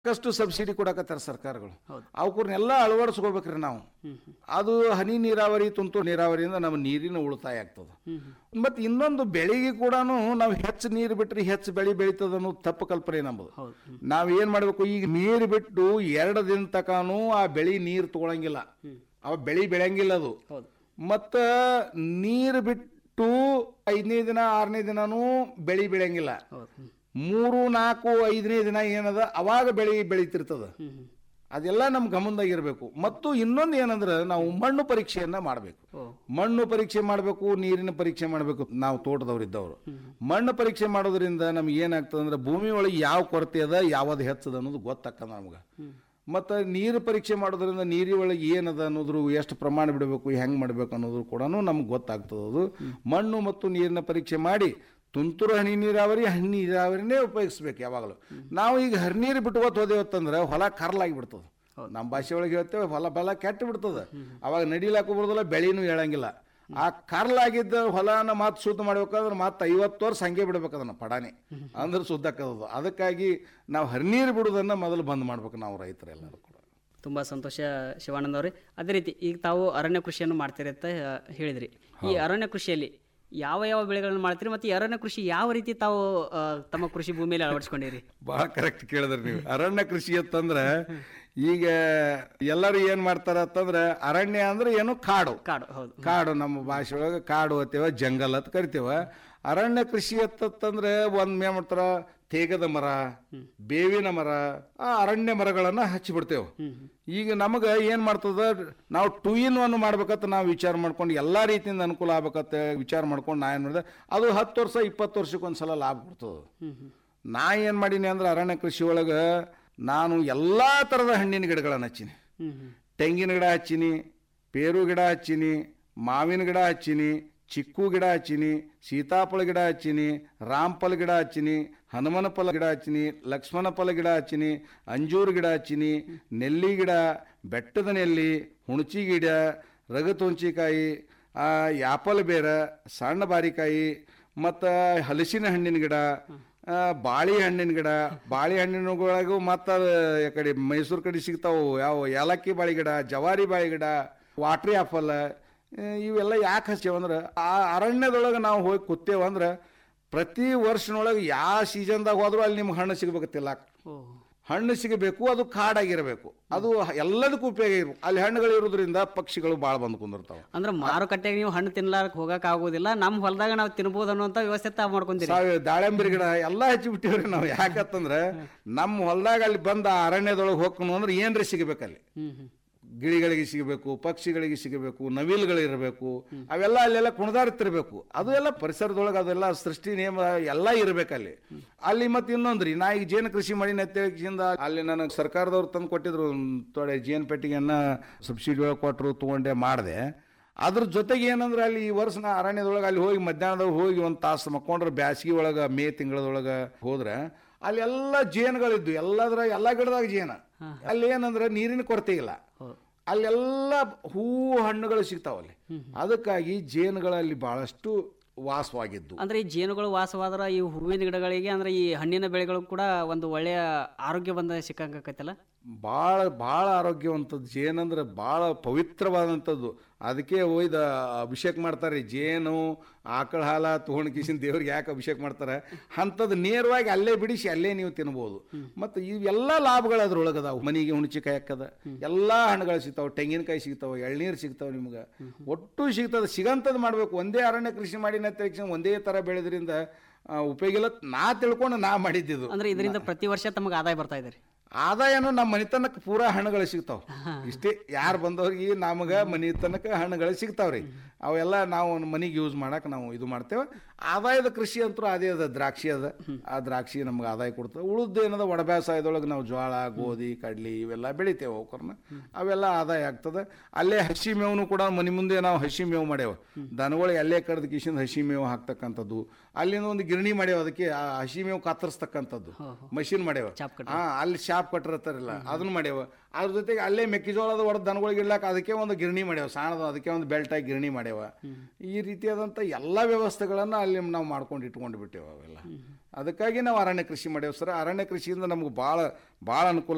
ಸಾಕಷ್ಟು ಸಬ್ಸಿಡಿ ಕೊಡಕತ್ತಾರ ಸರ್ಕಾರಗಳು ಹೌದು. ಅವಕ್ಕೂರ್ನೆಲ್ಲ ಅಳವಡಿಸ್ಕೋಬೇಕ್ರಿ ನಾವು ಅದು ಹನಿ ನೀರಾವರಿ ತುಂತುರು ನೀರಾವರಿಯಿಂದ ನಮ್ಮ ನೀರಿನ ಉಳಿತಾಯ ಆಗ್ತದೆ ಮತ್ತು ಇನ್ನೊಂದು ಬೆಳೆಗೆ ಕೂಡ ನಾವು ಹೆಚ್ಚು ನೀರು ಬಿಟ್ರೆ ಹೆಚ್ಚು ಬೆಳೆ ಬೆಳೀತದ ಅನ್ನೋದು ತಪ್ಪು ಕಲ್ಪನೆ ನಮ್ಮದು ಹೌದು ಹ್ಮ್. ನಾವ್ ಏನ್ ಮಾಡ್ಬೇಕು ಈಗ ನೀರು ಬಿಟ್ಟು ಎರಡು ದಿನ ತಕಾನು ಆ ಬೆಳಿ ನೀರು ತಗೊಳಂಗಿಲ್ಲ ಅವ ಬೆಳಿ ಬೆಳೆಯಂಗಿಲ್ಲ ಅದು ಹೌದು ಮತ್ತ ನೀರು ಬಿಟ್ಟು ಐದನೇ ದಿನ ಆರನೇ ದಿನನೂ ಬೆಳಿ ಬೆಳೆಯಂಗಿಲ್ಲ ಹೌದು ಹ್ಮ್. ಮೂರು ನಾಲ್ಕು ಐದನೇ ದಿನ ಏನದ ಅವಾಗ ಬೆಳಿ ಬೆಳೀತಿರ್ತದ ಹ್ಮ್ ಹ್ಮ್. ಅದೆಲ್ಲ ನಮ್ಮ ಗಮನದಾಗಿರ್ಬೇಕು ಮತ್ತು ಇನ್ನೊಂದು ಏನಂದ್ರೆ ನಾವು ಮಣ್ಣು ಪರೀಕ್ಷೆಯನ್ನ ಮಾಡಬೇಕು ಓ ಮಣ್ಣು ಪರೀಕ್ಷೆ ಮಾಡಬೇಕು ನೀರಿನ ಪರೀಕ್ಷೆ ಮಾಡಬೇಕು ನಾವು ತೋಟದವ್ರು ಇದ್ದವರು ಮಣ್ಣು ಪರೀಕ್ಷೆ ಮಾಡೋದ್ರಿಂದ ನಮ್ಗೆ ಏನಾಗ್ತದೆ ಅಂದ್ರೆ ಭೂಮಿ ಒಳಗೆ ಯಾವ ಕೊರತೆ ಅದ ಯಾವ್ದು ಹೆಚ್ಚದ ಅನ್ನೋದು ಗೊತ್ತಾಗ್ತದ ನಮ್ಗೆ ಮತ್ತು ನೀರು ಪರೀಕ್ಷೆ ಮಾಡೋದ್ರಿಂದ ನೀರಿ ಒಳಗೆ ಏನದ ಅನ್ನೋದ್ರ ಎಷ್ಟು ಪ್ರಮಾಣ ಬಿಡಬೇಕು ಹೆಂಗೆ ಮಾಡಬೇಕು ಅನ್ನೋದು ಕೂಡ ನಮ್ಗೆ ಗೊತ್ತಾಗ್ತದೆ ಅದು ಮಣ್ಣು ಮತ್ತು ನೀರಿನ ಪರೀಕ್ಷೆ ಮಾಡಿ ತುಂತುರು ಹನಿ ನೀರಾವರಿ ಹನಿ ನೀರಾವರಿನೇ ಉಪಯೋಗಿಸ್ಬೇಕು ಯಾವಾಗಲೂ ನಾವು ಈಗ ಹರಿನೀರು ಬಿಟ್ಕೋತ ಹೋದೇವತ್ತಂದ್ರೆ ಹೊಲ ಕರ್ಲಾಗಿ ಬಿಡ್ತದೆ ನಮ್ಮ ಭಾಷೆ ಒಳಗೆ ಹೇಳ್ತೇವೆ ಹೊಲ ಬೆಲ ಕೆಟ್ಟು ಬಿಡ್ತದೆ ಅವಾಗ ನಡಿಲಾಕು ಬರೋದಿಲ್ಲ ಬೆಳೆನೂ ಹೇಳಂಗಿಲ್ಲ ಆ ಕರ್ಲಾಗಿದ್ದ ಹೊಲನ ಮಾತು ಶುದ್ಧ ಮಾಡ್ಬೇಕಾದ್ರೆ ಮತ್ತೆ ಐವತ್ತು ವರ್ಷ ಹಂಗೆ ಬಿಡ್ಬೇಕು ಅದನ್ನ ಪಡಾನೆ ಅಂದ್ರೆ ಶುದ್ಧ ಆಕ್ಕದದು ಅದಕ್ಕಾಗಿ ನಾವು ಹರಿನೀರು ಬಿಡೋದನ್ನ ಮೊದಲು ಬಂದ್ ಮಾಡ್ಬೇಕು ನಾವು ರೈತರೆಲ್ಲರೂ ಕೂಡ ತುಂಬ ಸಂತೋಷ ಶಿವಾನಂದ ಅವರೇ ಅದೇ ರೀತಿ ಈಗ ತಾವು ಅರಣ್ಯ ಕೃಷಿಯನ್ನು ಮಾಡ್ತೀರಿ ಅಂತ ಆ, ಹೇಳಿದ್ರಿ ಈ ಅರಣ್ಯ ಕೃಷಿಯಲ್ಲಿ ಯಾವ ಯಾವ ಬೆಳೆಗಳನ್ನು ಮಾಡ್ತೀರಿ ಮತ್ತು ಈ ಅರಣ್ಯ ಕೃಷಿ ಯಾವ ರೀತಿ ತಾವು ಆ, ತಮ್ಮ ಕೃಷಿ ಭೂಮಿಯಲ್ಲಿ ಅಳವಡಿಸ್ಕೊಂಡಿರಿ ಬಹಳ ಕರೆಕ್ಟ್ ಕೇಳಿದ್ರಿ ನೀವು ಅರಣ್ಯ ಕೃಷಿ ಅಂತಂದ್ರೆ ಈಗ ಎಲ್ಲರೂ ಏನ್ ಮಾಡ್ತಾರ ಅಂತಂದ್ರೆ ಅರಣ್ಯ ಅಂದ್ರೆ ಏನು ಕಾಡು ಕಾಡು ಹೌದು ಕಾಡು ನಮ್ಮ ಭಾಷೆ ಒಳಗೆ ಕಾಡು ಅತ್ತೇವ ಜಂಗಲ್ ಅಂತ ಕರಿತೇವ ಅರಣ್ಯ ಕೃಷಿ ಅಂತಂದ್ರೆ ಒಂದ್ ಏನ್ ಮಾಡ್ತಾರ ತೇಗದ ಮರ ಬೇವಿನ ಮರ ಆ ಅರಣ್ಯ ಮರಗಳನ್ನ ಹಚ್ಚಿಬಿಡ್ತೇವೆ ಈಗ ನಮಗ ಏನ್ ಮಾಡ್ತದ ನಾವು ಟೂ ಇನ್ ಒನ್ ಮಾಡ್ಬೇಕಂತ ನಾವು ವಿಚಾರ ಮಾಡ್ಕೊಂಡು ಎಲ್ಲಾ ರೀತಿಯಿಂದ ಅನುಕೂಲ ಆಗ್ಬೇಕಂತ ವಿಚಾರ ಮಾಡ್ಕೊಂಡು ನಾ ಏನ್ ಮಾಡಿದೆ ಅದು ಹತ್ತು ವರ್ಷ ಇಪ್ಪತ್ತು ವರ್ಷಕ್ಕೆ ಒಂದ್ಸಲ ಲಾಭ ಕೊಡ್ತದ ನಾ ಏನ್ ಮಾಡೀನಿ ಅಂದ್ರೆ ಅರಣ್ಯ ಕೃಷಿ ಒಳಗ ನಾನು ಎಲ್ಲಾ ತರದ ಹಣ್ಣಿನ ಗಿಡಗಳನ್ನ ಹಚ್ಚೀನಿ ಹ್ಮ್ ಹ್ಮ್ ತೆಂಗಿನ ಗಿಡ ಹಚ್ಚೀನಿ ಪೇರು ಗಿಡ ಹಚ್ಚೀನಿ ಮಾವಿನ ಗಿಡ ಹಚ್ಚೀನಿ ಚಿಕ್ಕು ಗಿಡ ಹಚ್ಚೀನಿ ಸೀತಾಫಲ ಗಿಡ ಹಚ್ಚೀನಿ ರಾಮಫಲ ಗಿಡ ಹಚ್ಚೀನಿ ಹನುಮನ ಫಲ ಗಿಡ ಹಚ್ಚೀನಿ ಲಕ್ಷ್ಮಣ ಫಲ ಗಿಡ ಹಚ್ಚೀನಿ ಅಂಜೂರು ಗಿಡ ಹಚ್ಚೀನಿ ನೆಲ್ಲಿ ಗಿಡ ಬೆಟ್ಟದ ನೆಲ್ಲಿ ಹುಣಚಿ ಗಿಡ ರಗತ್ ಹುಣಚಿಕಾಯಿ ಆ, ಯಾಪಲ್ ಬೇರ ಸಣ್ಣ ಬಾರಿಕಾಯಿ ಮತ್ತು ಹಲಸಿನ ಹಣ್ಣಿನ ಗಿಡ ಆ, ಬಾಳಿ ಹಣ್ಣಿನ ಗಿಡ ಬಾಳಿ ಹಣ್ಣಿನೊಳಗೂ ಮತ್ತು ಕಡೆ ಮೈಸೂರು ಕಡೆ ಸಿಗ್ತಾವು ಯಾವ ಏಲಕ್ಕಿ ಬಾಳಿ ಗಿಡ ಜವಾರಿ ಬಾಳಿ ಗಿಡ ವಾಟ್ರಿ ಆಪಲ್ ಆ, ಇವೆಲ್ಲ ಯಾಕೆ ಹಚ್ತೇವಂದ್ರೆ ಆ ಅರಣ್ಯದೊಳಗೆ ನಾವು ಹೋಗಿ ಕೂತೇವಂದ್ರೆ ಪ್ರತಿ ವರ್ಷನೊಳಗೆ ಯಾವ ಸೀಸನ್ದಾಗ ಹೋದ್ರೂ ಅಲ್ಲಿ ನಿಮ್ಗೆ ಹಣ್ಣು ಸಿಗ್ಬೇಕತ್ತಿಲ್ಲ ಓ ಹಣ್ಣು ಸಿಗಬೇಕು ಅದು ಕಾಡಾಗಿರಬೇಕು ಅದು ಎಲ್ಲದಕ್ಕೂ ಉಪಯೋಗ ಇರು ಅಲ್ಲಿ ಹಣ್ಣುಗಳು ಇರೋದ್ರಿಂದ ಪಕ್ಷಿಗಳು ಭಾಳ ಬಂದು ಕುಂದಿರ್ತಾವೆ ಅಂದ್ರೆ ಮಾರುಕಟ್ಟೆಗೆ ನೀವು ಹಣ್ಣು ತಿನ್ಲಾರಕ್ ಹೋಗಕ್ ಆಗೋದಿಲ್ಲ ನಮ್ಮ ಹೊಲದಾಗ ನಾವು ತಿನ್ಬೋದು ಅನ್ನುವಂಥ ವ್ಯವಸ್ಥೆ ತಾವು ಮಾಡ್ಕೊಂತೀರಿ ಸಾವಿ ದಾಳಿಂಬರಿ ಗಿಡ ಎಲ್ಲ ಹಚ್ಚಿಬಿಟ್ಟಿವ್ರಿ ನಾವು ಯಾಕಂತಂದ್ರೆ ನಮ್ಮ ಹೊಲದಾಗ ಅಲ್ಲಿ ಬಂದ ಆ ಅರಣ್ಯದೊಳಗೆ ಹೋಗ್ಕನು ಅಂದ್ರೆ ಏನ್ರಿ ಸಿಗಬೇಕಲ್ಲಿ ಹ್ಮ್ ಹ್ಮ್ ಗಿಳಿಗಳಿಗೆ ಸಿಗಬೇಕು ಪಕ್ಷಿಗಳಿಗೆ ಸಿಗಬೇಕು ನವಿಲ್ಗಳು ಇರಬೇಕು ಅವೆಲ್ಲ ಅಲ್ಲೆಲ್ಲ ಕುಣಿದಾಡ್ತಿರ್ಬೇಕು ಅದು ಎಲ್ಲ ಪರಿಸರದೊಳಗೆ ಅದೆಲ್ಲ ಸೃಷ್ಟಿ ನಿಯಮ ಎಲ್ಲ ಇರಬೇಕಲ್ಲಿ ಅಲ್ಲಿ ಮತ್ತೆ ಇನ್ನೊಂದ್ರಿ ನಾ ಈಗ ಜೇನು ಕೃಷಿ ಮಾಡಿನ ಅಂತೇಳಿಂದ ಅಲ್ಲಿ ನನಗೆ ಸರ್ಕಾರದವ್ರು ತಂದು ಕೊಟ್ಟಿದ್ರು ಒಂದ್ ತೊಡೆ ಜೇನು ಪೆಟ್ಟಿಗೆಯನ್ನ ಸಬ್ಸಿಡಿ ಒಳಗೆ ಕೊಟ್ಟರು ತೊಗೊಂಡೆ ಮಾಡಿದೆ ಅದ್ರ ಜೊತೆಗೆ ಏನಂದ್ರೆ ಅಲ್ಲಿ ಈ ವರ್ಷ ನಾ ಅರಣ್ಯದೊಳಗೆ ಅಲ್ಲಿ ಹೋಗಿ ಮಧ್ಯಾಹ್ನದಾಗ ಹೋಗಿ ಒಂದು ತಾಸು ಮಕ್ಕೊಂಡ್ರೆ ಬ್ಯಾಸಿಗೆ ಒಳಗೆ ಮೇ ತಿಂಗಳದೊಳಗೆ ಹೋದ್ರೆ ಅಲ್ಲಿ ಎಲ್ಲ ಜೇನುಗಳಿದ್ದು ಎಲ್ಲದ್ರ ಎಲ್ಲ ಗಿಡದಾಗ ಜೇನ ಅಲ್ಲಿ ಏನಂದ್ರೆ ನೀರಿನ ಕೊರತೆ ಇಲ್ಲ ಹೌದು ಅಲ್ಲೆಲ್ಲ ಹೂವು ಹಣ್ಣುಗಳು ಸಿಗ್ತಾವಲ್ಲಿ ಅದಕ್ಕಾಗಿ ಜೇನುಗಳಲ್ಲಿ ಬಹಳಷ್ಟು ವಾಸವಾಗಿದ್ದು ಅಂದ್ರೆ ಈ ಜೇನುಗಳು ವಾಸವಾದ್ರ ಈ ಹೂವಿನ ಗಿಡಗಳಿಗೆ ಅಂದ್ರೆ ಈ ಹಣ್ಣಿನ ಬೆಳೆಗಳು ಕೂಡ ಒಂದು ಒಳ್ಳೆಯ ಆರೋಗ್ಯ ಬಂದ ಸಿಕ್ಕಂಗೈತಲ್ಲ ಭಾಳ ಭಾಳ ಆರೋಗ್ಯವಂಥದ್ದು ಜೇನಂದ್ರೆ ಭಾಳ ಪವಿತ್ರವಾದಂಥದ್ದು ಅದಕ್ಕೆ ಒಯ್ದ ಅಭಿಷೇಕ ಮಾಡ್ತಾರೆ ಜೇನು ಆಕಳ ಹಾಲ ತೊಗೊಂಡು ಕಿಸಿನ ದೇವ್ರಿಗೆ ಯಾಕೆ ಅಭಿಷೇಕ ಮಾಡ್ತಾರೆ ಅಂಥದ್ದು ನೇರವಾಗಿ ಅಲ್ಲೇ ಬಿಡಿಸಿ ಅಲ್ಲೇ ನೀವು ತಿನ್ಬೋದು ಮತ್ತು ಇವೆಲ್ಲ ಲಾಭಗಳು ಅದ್ರೊಳಗೆ ಅದಾವು ಮನೆಗೆ ಹುಣಚಿಕಾಯಿ ಹಾಕದ ಎಲ್ಲ ಹಣ್ಣುಗಳು ಸಿಗ್ತಾವೆ ತೆಂಗಿನಕಾಯಿ ಸಿಗ್ತಾವೆ ಎಳ್ನೀರು ಸಿಗ್ತಾವೆ ನಿಮ್ಗೆ ಒಟ್ಟು ಸಿಗ್ತದೆ ಸಿಗಂಥದ್ದು ಮಾಡಬೇಕು ಒಂದೇ ಅರಣ್ಯ ಕೃಷಿ ಮಾಡಿನ ತಕ್ಷಣ ಒಂದೇ ಥರ ಬೆಳೆದ್ರಿಂದ ಆ, ಉಪಯೋಗ ಇಲ್ಲ ನಾ ತಿಳ್ಕೊಂಡು ನಾ ಮಾಡಿದ್ದಿದ್ದು ಅಂದ್ರೆ ಇದರಿಂದ ಪ್ರತಿ ವರ್ಷ ತಮಗೆ ಆದಾಯ ಬರ್ತಾ ಇದೆ ರೀ ಆದಾಯನು ನಮ್ಮ ಮನಿತನಕ್ಕೆ ಪೂರಾ ಹಣ್ಣುಗಳು ಸಿಗ್ತಾವ ಇಷ್ಟೇ ಯಾರು ಬಂದವ್ರಿಗೆ ನಮಗೆ ಮನಿತನಕ ಹಣ್ಣುಗಳು ಸಿಗ್ತಾವ್ರಿ ಅವೆಲ್ಲ ನಾವು ಮನಿಗೆ ಯೂಸ್ ಮಾಡಕ್ಕೆ ನಾವು ಇದು ಮಾಡ್ತೇವೆ ಆದಾಯದ ಕೃಷಿ ಅಂತೂ ಅದೇ ಅದ ದ್ರಾಕ್ಷಿ ಅದ ಆ ದ್ರಾಕ್ಷಿ ನಮ್ಗೆ ಆದಾಯ ಕೊಡ್ತದೆ ಉಳಿದ ಏನದ ಒಣ ಬೇಸಾಯದೊಳಗೆ ನಾವು ಜೋಳ ಗೋಧಿ ಕಡ್ಲಿ ಇವೆಲ್ಲ ಬೆಳಿತೇವೆ ಅವಕರ್ನ ಅವೆಲ್ಲ ಆದಾಯ ಆಗ್ತದೆ ಅಲ್ಲೇ ಹಸಿ ಮೇವನು ಕೂಡ ಮನೆ ಮುಂದೆ ನಾವು ಹಸಿ ಮೇವು ಮಾಡ್ಯಾವ ದನಗಳಿಗೆ ಅಲ್ಲೇ ಕಡ್ದು ಕಿಶಿಂದ ಹಸಿ ಮೇವು ಹಾಕ್ತಕ್ಕಂಥದ್ದು ಅಲ್ಲಿಂದ ಒಂದು ಗಿರಣಿ ಮಾಡ್ಯಾವ ಅದಕ್ಕೆ ಆ ಹಸಿ ಮೇವು ಕತ್ತರಿಸ್ತಕ್ಕಂಥದ್ದು ಮಷಿನ್ ಮಾಡ್ಯಾವ ಚಾಪ್ ಕಟ್ಟ ಹಾ ಅಲ್ಲಿ ಶಾಪ್ ಕಟ್ಟಿರ್ತಾರಲ್ಲ ಅದನ್ನ ಮಾಡ್ಯಾವ ಅದ್ರ ಜೊತೆಗೆ ಅಲ್ಲೇ ಮೆಕ್ಕೆಜೋಳದ ಹೊಡೆದ ದನಗಳಿಗೆ ಇಡ್ಲಾಕ ಅದಕ್ಕೆ ಒಂದು ಗಿರಣಿ ಮಾಡ್ಯಾವ ಸಾಣದ ಅದಕ್ಕೆ ಒಂದು ಬೆಲ್ಟ್ ಆಗಿ ಗಿರಣಿ ಮಾಡ್ಯಾವ ಈ ರೀತಿಯಾದಂಥ ಎಲ್ಲ ವ್ಯವಸ್ಥೆಗಳನ್ನ ಅಲ್ಲಿ ನಾವು ಮಾಡ್ಕೊಂಡು ಇಟ್ಕೊಂಡು ಬಿಟ್ಟೇವ ಅವೆಲ್ಲ ಅದಕ್ಕಾಗಿ ನಾವು ಅರಣ್ಯ ಕೃಷಿ ಮಾಡ್ಯಾವ ಸರ್ ಅರಣ್ಯ ಕೃಷಿಯಿಂದ ನಮ್ಗೆ ಭಾಳ ಭಾಳ ಅನುಕೂಲ